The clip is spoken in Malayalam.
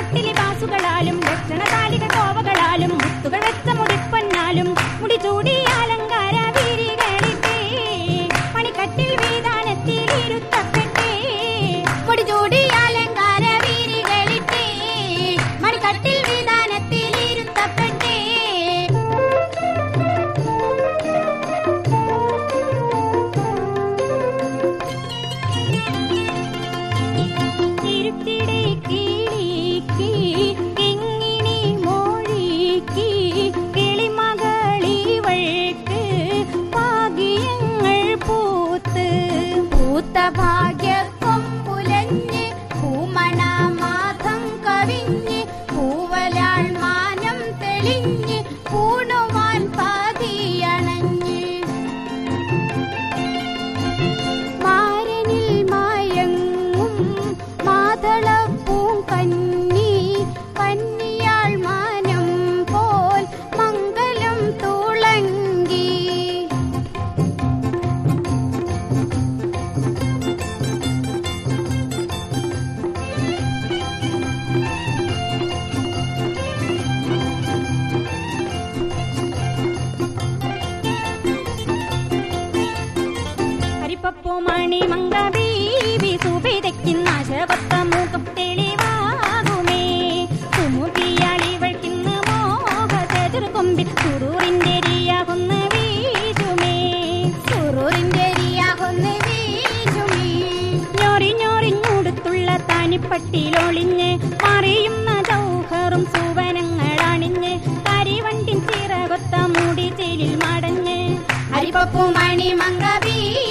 പട്ടിലി ബാസുകളാലും ദക്ഷിണകാലിക കോവകളാലും മുത്തുകൾ വെച്ച മുടിപ്പൊന്നാലും മുടി ചൂടി അലങ്കാര വീരികളിട്ടേ മണിക്കട്ടിൽ വീതാനത്തിൽ ഇരുത്തപ്പെട്ടേ മുടി ചൂടി അലങ്കാര വീരികളിട്ടേ മണിക്കട്ടിൽ വീതാനത്തിൽ ഇരുത്തപ്പെട്ടേ ഇരുട്ടിടെ കിളിക്ക് കിങ്ങിണി മൊഴിക്ക് കിളിമകളിവൾക്ക് ഭാഗ്യങ്ങൾ പൂത്ത് പൂത്ത ഭാഗ്യക്കൊമ്പുലഞ്ഞ് പൂമണമാധം കവിഞ്ഞ് പൂവലാൾ മാനം തെളിഞ്ഞ് പൂണുവാൻ പാതിയണഞ്ഞ് മാരനിൽ മയങ്ങും മാതളപ്പൂം കന്നി കന്നിയാൾ മാനം പോൽ മംഗലം തുളങ്കി ഹരിപ്പപ്പൂ മണി മങ്ക ബീവി സുബിതയ്ക്കുന്ന ശവത്ത മൂക്കം തെളിവാകുമേ സുമുഖിയാളിവൾക്കിന്ന് മോഹ ചതുർകൊമ്പിൽ സുറൂറിന്റെ റിയാകുന്ന വീശുമേ സുറൂറിന്റെ റിയാകുന്ന വീശുമേ ഞൊറി ഞൊറിഞ്ഞുടുത്തുള്ള താനിപ്പട്ടിലൊളിഞ്ഞ് മറിയുന്ന ചൗഹറും സുവനങ്ങളണിഞ്ഞ് കരിവണ്ടിൻ ചിറകൊത്ത മൂടി ചേലിൽ മടഞ്ഞ് ഹരിപ്പപ്പൂ മണി മങ്ക ബീവി